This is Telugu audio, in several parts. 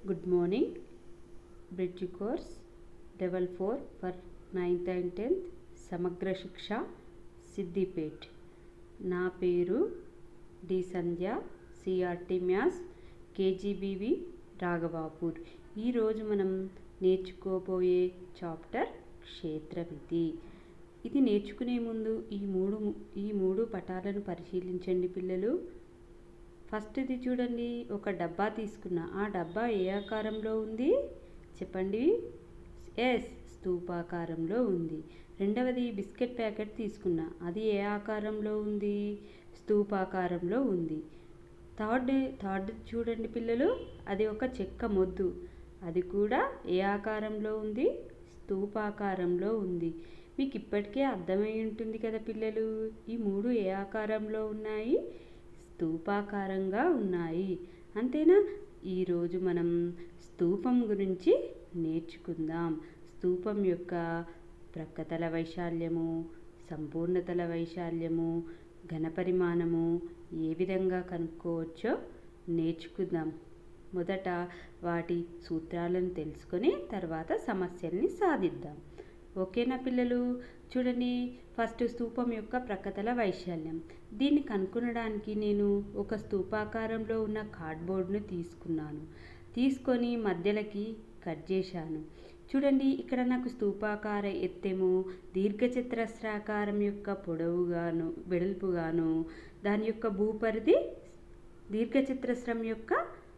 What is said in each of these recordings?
Good morning. Bridge course level 4 for 9th and 10th సమగ్ర శిక్ష సిద్దిపేట్ నా పేరు D Sandhya CRT maths KGBV Raghavapur ఈరోజు మనం నేర్చుకోబోయే చాప్టర్ క్షేత్రవిధి ఇది నేర్చుకునే ముందు ఈ మూడు ఈ మూడు పటాలను పరిశీలించండి పిల్లలు ఫస్ట్ది చూడండి ఒక డబ్బా తీసుకున్నా ఆ డబ్బా ఏ ఆకారంలో ఉంది చెప్పండి ఎస్ స్తూపాకారంలో ఉంది రెండవది బిస్కెట్ ప్యాకెట్ తీసుకున్నా అది ఏ ఆకారంలో ఉంది స్తూపాకారంలో ఉంది థర్డ్ థర్డ్ చూడండి పిల్లలు అది ఒక చెక్క మొద్దు అది కూడా ఏ ఆకారంలో ఉంది స్తూపాకారంలో ఉంది మీకు ఇప్పటికే అర్థమై ఉంటుంది కదా పిల్లలు ఈ మూడు ఏ ఆకారంలో ఉన్నాయి స్తూపాకారంగా ఉన్నాయి అంతేనా ఈరోజు మనం స్తూపం గురించి నేర్చుకుందాం స్తూపం యొక్క ప్రక్కతల వైశాల్యము సంపూర్ణతల వైశాల్యము ఘనపరిమాణము ఏ విధంగా కనుక్కోవచ్చో నేర్చుకుందాం మొదట వాటి సూత్రాలను తెలుసుకొని తర్వాత సమస్యల్ని సాధిద్దాం ఓకేనా పిల్లలు చూడండి ఫస్ట్ స్తూపం యొక్క ప్రక్కతల వైశాల్యం దీన్ని కనుక్కొనడానికి నేను ఒక స్తూపాకారంలో ఉన్న కార్డ్బోర్డ్ను తీసుకున్నాను తీసుకొని మధ్యలకి కట్ చేశాను చూడండి ఇక్కడ నాకు స్తూపాకార ఎత్తేమో దీర్ఘచతురస్రాకారం యొక్క పొడవుగాను వెడల్పుగాను దాని యొక్క భూపరిధి దీర్ఘచతురస్రం యొక్క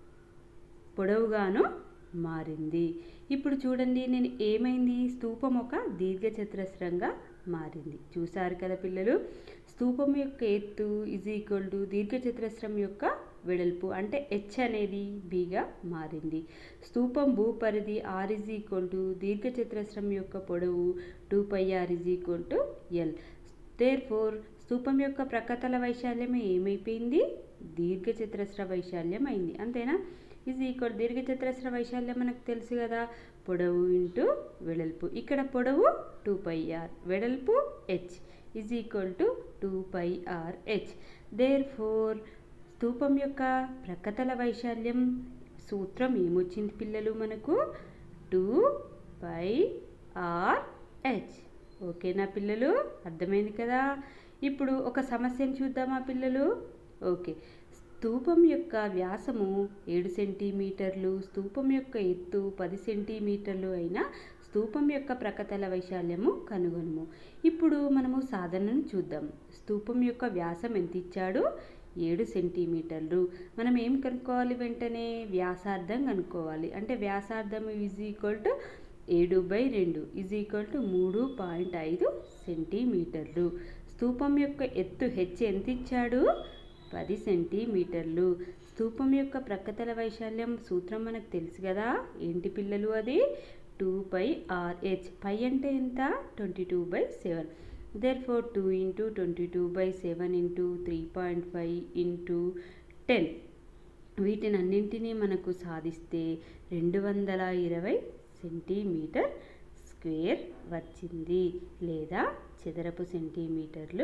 పొడవుగాను మారింది ఇప్పుడు చూడండి నేను ఏమైంది స్తూపం ఒక దీర్ఘచతురస్రంగా మారింది చూసారు కదా పిల్లలు స్తూపం యొక్క ఎత్తు ఇజ్ ఈక్వల్ టు దీర్ఘచతురస్రం యొక్క వెడల్పు అంటే హెచ్ అనేది బిగా మారింది స్తూపం భూపరిధి ఆర్ ఇజ్ ఈక్వల్ టు దీర్ఘచతురస్రం యొక్క పొడవు two pi r is equal to l therefore స్తూపం యొక్క ప్రక్కతల వైశాల్యం ఏమైపోయింది దీర్ఘచతురస్ర వైశాల్యం అయింది అంతేనా ఈజ్ ఈక్వల్ దీర్ఘచతురస్ర వైశాల్యం మనకు తెలుసు కదా పొడవు ఇంటూ వెడల్పు ఇక్కడ పొడవు టూ పై ఆర్ వెడల్పు h is equal to two pi r h therefore స్తూపం యొక్క ప్రక్కతల వైశాల్యం సూత్రం ఏమొచ్చింది పిల్లలు మనకు టూ పై ఆర్ హెచ్ ఓకేనా పిల్లలు అర్థమైంది కదా ఇప్పుడు ఒక సమస్యను చూద్దామా పిల్లలు ఓకే స్తూపం యొక్క వ్యాసము ఏడు సెంటీమీటర్లు స్తూపం యొక్క ఎత్తు పది సెంటీమీటర్లు అయిన స్తూపం యొక్క ప్రకతల వైశాల్యము కనుగొనము ఇప్పుడు మనము సాధనను చూద్దాం స్తూపం యొక్క వ్యాసం ఎంత ఇచ్చాడు ఏడు సెంటీమీటర్లు మనం ఏం కనుక్కోవాలి వెంటనే వ్యాసార్థం కనుక్కోవాలి అంటే వ్యాసార్థం ఈజ్ ఈక్వల్ టు ఏడు బై రెండు ఈజ్ ఈక్వల్ టు మూడు పాయింట్ ఐదు సెంటీమీటర్లు స్తూపం యొక్క ఎత్తు హెచ్ ఎంత ఇచ్చాడు పది సెంటీమీటర్లు స్తూపం యొక్క ప్రక్కతల వైశాల్యం సూత్రం మనకు తెలుసు కదా ఏంటి పిల్లలు అది టూ బై ఆర్హెచ్ పై అంటే ఎంత twenty two by seven therefore two into twenty two by seven into three point five into ten వీటిని అన్నింటినీ మనకు సాధిస్తే రెండు వందల ఇరవై సెంటీమీటర్ స్క్వేర్ వచ్చింది లేదా చదరపు సెంటీమీటర్లు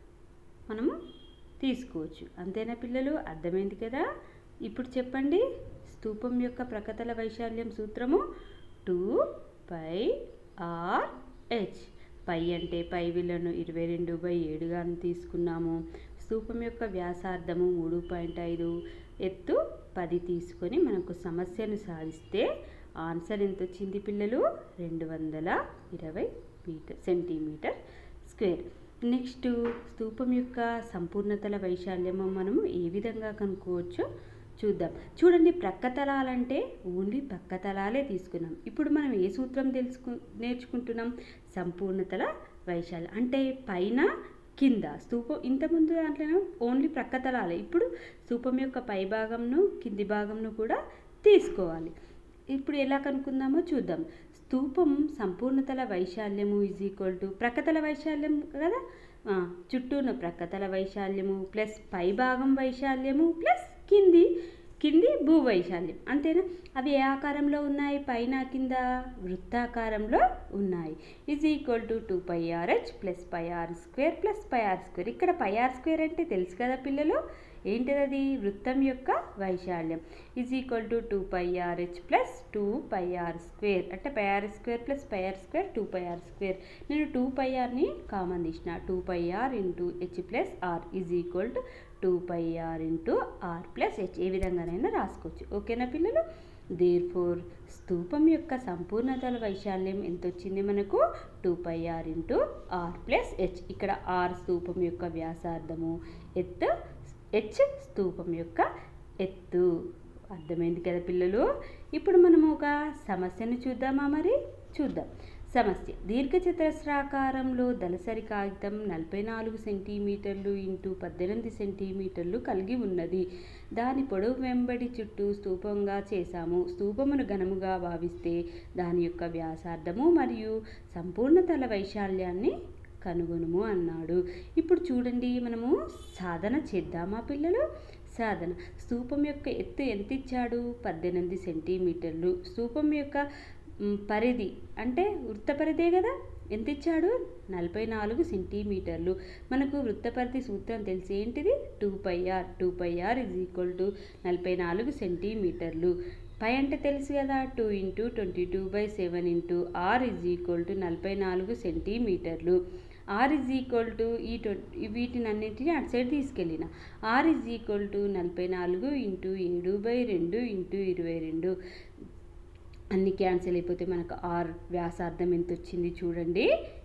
మనము తీసుకోవచ్చు అంతేనా పిల్లలు అర్థమైంది కదా ఇప్పుడు చెప్పండి స్తూపం యొక్క ప్రకతల వైశాల్యం సూత్రము two pi r h pi అంటే పై విలను ఇరవై రెండు బై ఏడుగాను తీసుకున్నాము స్తూపం యొక్క వ్యాసార్థము మూడు పాయింట్ ఐదు ఎత్తు పది తీసుకొని మనకు సమస్యను సాధిస్తే ఆన్సర్ ఎంత వచ్చింది పిల్లలు రెండు వందల ఇరవై మీటర్ సెంటీమీటర్ స్క్వేర్ నెక్స్ట్ స్తూపం యొక్క సంపూర్ణతల వైశాల్యము మనము ఏ విధంగా కనుక్కోవచ్చో చూద్దాం చూడండి ప్రక్కతలాలంటే ఓన్లీ ప్రక్కతలాలే తీసుకున్నాం ఇప్పుడు మనం ఏ సూత్రం తెలుసుకు నేర్చుకుంటున్నాం సంపూర్ణతల వైశాల్యం అంటే పైన కింద స్తూపం ఇంతకుముందు దాంట్లో ఓన్లీ ప్రక్కతలాలే ఇప్పుడు స్తూపం యొక్క పై భాగంను కింది భాగంను కూడా తీసుకోవాలి ఇప్పుడు ఎలా కనుక్కుందామో చూద్దాం స్తూపం సంపూర్ణతల వైశాల్యము ఈజ్ ఈక్వల్ టు ప్రక్కతల వైశాల్యం కదా చుట్టూ ఉన్న ప్రక్కతల వైశాల్యము ప్లస్ పై భాగం వైశాల్యము ప్లస్ కింది కింది భూ వైశాల్యం అంతేనా అవి ఏ ఆకారంలో ఉన్నాయి పైన కింద వృత్తాకారంలో ఉన్నాయి is equal to two pi r h plus pi r square plus pi r square ఇక్కడ పై ఆర్ స్క్వేర్ అంటే తెలుసు కదా పిల్లలు ఏంటిది అది వృత్తం యొక్క వైశాల్యం is equal to two pi r h plus two pi r square అంటే pi r square plus pi r square two pi r square నేను టూ పై ఆర్ని కామన్ తీసిన two pi r into h plus r is equal to two pi r into r plus h ఏ విధంగానైనా రాసుకోవచ్చు ఓకేనా పిల్లలు దేర్ ఫోర్ స్తూపం యొక్క సంపూర్ణతల వైశాల్యం ఎంత వచ్చింది మనకు two pi r into r plus h ఇక్కడ ఆర్ స్తూపం యొక్క వ్యాసార్థము ఎత్తు హెచ్ స్తూపం యొక్క ఎత్తు అర్థమైంది కదా పిల్లలు ఇప్పుడు మనము ఒక సమస్యను చూద్దామా మరి చూద్దాం సమస్య దీర్ఘచతురస్రాకారంలో దళసరి కాగితం నలభై నాలుగు సెంటీమీటర్లు ఇంటూ పద్దెనిమిది సెంటీమీటర్లు కలిగి ఉన్నది దాని పొడవు వెంబడి చుట్టూ స్తూపంగా చేశాము స్తూపమును ఘనముగా భావిస్తే దాని యొక్క వ్యాసార్థము మరియు సంపూర్ణ తల వైశాల్యాన్ని కనుగొనుము అన్నాడు ఇప్పుడు చూడండి మనము సాధన చేద్దామా పిల్లలు సాధన స్తూపం యొక్క ఎత్తు ఎంత ఇచ్చాడు పద్దెనిమిది సెంటీమీటర్లు స్తూపం యొక్క మ్, పరిధి అంటే వృత్త పరిధే కదా ఎంత ఇచ్చాడు నలభై నాలుగు సెంటీమీటర్లు మనకు వృత్త పరిధి సూత్రం తెలిసి ఏంటిది two pi r two pi r is equal to నలభై నాలుగు సెంటీమీటర్లు పై అంటే తెలుసు కదా two into twenty two by seven into r is equal to నలభై నాలుగు సెంటీమీటర్లు ఆర్ ఇజ్ ఈక్వల్ టు ఈ ట్వంటీ వీటిని అన్నింటినీ అటు సైడ్ తీసుకెళ్ళిన ఆర్ ఇజ్ ఈక్వల్ టు నలభై నాలుగు ఇంటూ ఏడు బై రెండు ఇంటూ ఇరవై రెండు అన్ని క్యాన్సిల్ అయిపోతే మనకు ఆర్ వ్యాసార్థం ఎంత వచ్చింది చూడండి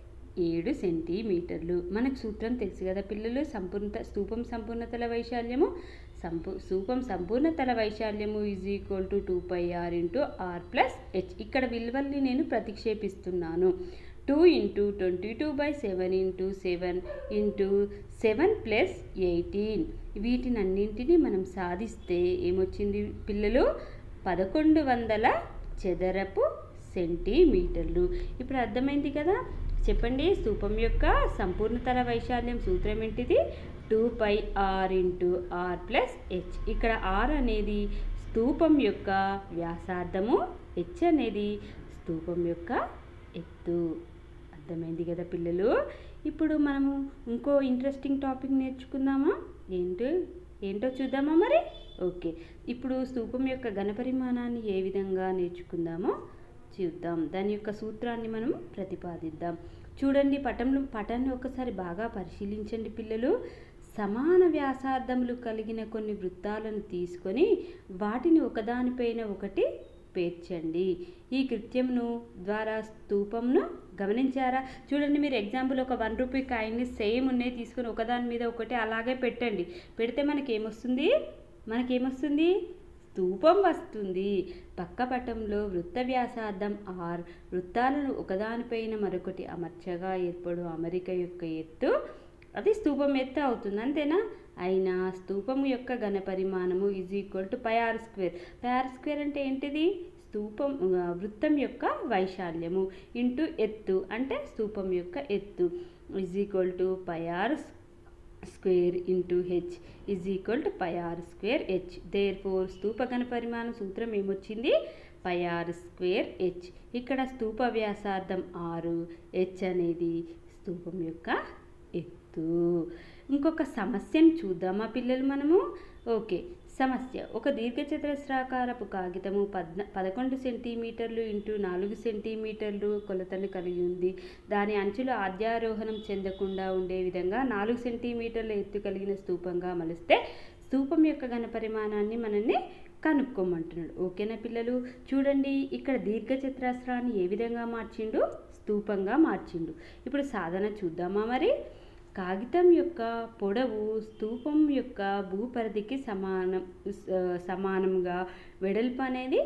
ఏడు సెంటీమీటర్లు మనకు సూత్రం తెలుసు కదా పిల్లలు సంపూర్ణ స్తూపం సంపూర్ణతల వైశాల్యము సంపూ స్తూపం సంపూర్ణతల వైశాల్యము is equal to two pi r into r plus h ఇక్కడ విలువల్ని నేను ప్రతిక్షేపిస్తున్నాను two into twenty two by seven into seven into seven plus eighteen వీటిని అన్నింటినీ మనం సాధిస్తే ఏమొచ్చింది పిల్లలు పదకొండు వందల చదరపు సెంటీమీటర్లు ఇప్పుడు అర్థమైంది కదా చెప్పండి స్తూపం యొక్క సంపూర్ణతల వైశాల్యం సూత్రం ఏంటిది two pi r into r plus h ఇక్కడ ఆర్ అనేది స్తూపం యొక్క వ్యాసార్థము హెచ్ అనేది స్తూపం యొక్క ఎత్తు అర్థమైంది కదా పిల్లలు ఇప్పుడు మనము ఇంకో ఇంట్రెస్టింగ్ టాపిక్ నేర్చుకుందామా ఏంటో ఏంటో చూద్దామా మరి ఓకే ఇప్పుడు స్తూపం యొక్క ఘనపరిమాణాన్ని ఏ విధంగా నేర్చుకుందామో చూద్దాం దాని యొక్క సూత్రాన్ని మనం ప్రతిపాదిద్దాం చూడండి పటంలో పటాన్ని ఒకసారి బాగా పరిశీలించండి పిల్లలు సమాన వ్యాసార్థములు కలిగిన కొన్ని వృత్తాలను తీసుకొని వాటిని ఒకదానిపైన ఒకటి పేర్చండి ఈ కృత్యంను ద్వారా స్తూపంను గమనించారా చూడండి మీరు ఎగ్జాంపుల్ ఒక వన్ రూపీ కాయిన్ని సేమ్ ఉన్నాయి తీసుకొని ఒకదాని మీద ఒకటి అలాగే పెట్టండి పెడితే మనకి ఏమొస్తుంది మనకేమొస్తుంది స్తూపం వస్తుంది పక్క పటంలో వృత్త వ్యాసార్థం ఆర్ వృత్తాలను ఒకదానిపైన మరొకటి అమర్చగా ఏర్పడు అమరిక యొక్క ఎత్తు అది స్తూపం ఎత్తు అవుతుంది అంతేనా అయినా స్తూపం యొక్క ఘన పరిమాణము is equal to pi r square pi r square అంటే ఏంటిది స్తూపం ఆ, వృత్తం యొక్క వైశాల్యము ఇంటూ ఎత్తు అంటే స్తూపం యొక్క ఎత్తు is equal to pi r square into h is equal to pi r square h therefore స్తూప ఘన పరిమాణం సూత్రం ఏమొచ్చింది పై ఆర్ స్క్వేర్ హెచ్ ఇక్కడ స్తూప వ్యాసార్థం ఆరు హెచ్ అనేది స్తూపం యొక్క ఎత్తు ఇంకొక సమస్యను చూద్దామా పిల్లలు మనము ఓకే సమస్య ఒక దీర్ఘచతురస్రాకారపు కాగితము పద్న పదకొండు సెంటీమీటర్లు ఇంటూ నాలుగు సెంటీమీటర్లు కొలతను కలిగి ఉంది దాని అంచులు ఆద్యారోహణం చెందకుండా ఉండే విధంగా నాలుగు సెంటీమీటర్ల ఎత్తు కలిగిన స్తూపంగా మలిస్తే స్తూపం యొక్క ఘన పరిమాణాన్ని మనల్ని కనుక్కోమంటున్నాడు ఓకేనా పిల్లలు చూడండి ఇక్కడ దీర్ఘచతురస్రాన్ని ఏ విధంగా మార్చిండు స్తూపంగా మార్చిండు ఇప్పుడు సాధన చూద్దామా మరి కాగితం యొక్క పొడవు స్తూపం యొక్క భూపరిధికి సమానం స- సమానంగా వెడల్పు అనేది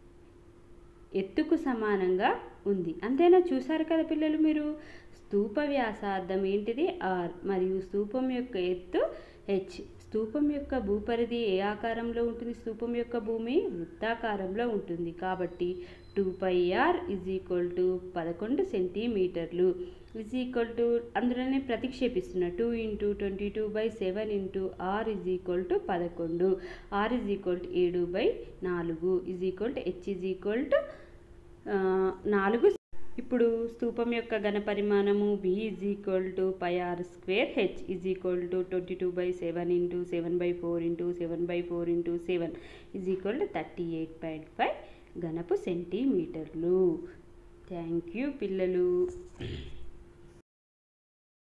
ఎత్తుకు సమానంగా ఉంది అంతేనా చూసారు కదా పిల్లలు మీరు స్తూప వ్యాసార్థం ఏంటిది ఆర్ మరియు స్తూపం యొక్క ఎత్తు హెచ్ స్తూపం యొక్క భూపరిధి ఏ ఆకారంలో ఉంటుంది స్తూపం యొక్క భూమి వృత్తాకారంలో ఉంటుంది కాబట్టి two pi r is equal to పదకొండు సెంటీమీటర్లు ఇజ్ ఈక్వల్ టు అందులోనే ప్రతిక్షేపిస్తున్నా two into twenty two by seven into r is equal to పదకొండు ఆర్ ఇజ్ ఈక్వల్ టు ఏడు బై నాలుగు is equal to h is equal to నాలుగు ఇప్పుడు స్తూపం యొక్క ఘన పరిమాణము B is equal to pi r square h is equal to twenty two by seven into seven by four into seven by four into seven is equal to thirty eight point five ఘనపు సెంటీమీటర్లు థ్యాంక్ యూ పిల్లలు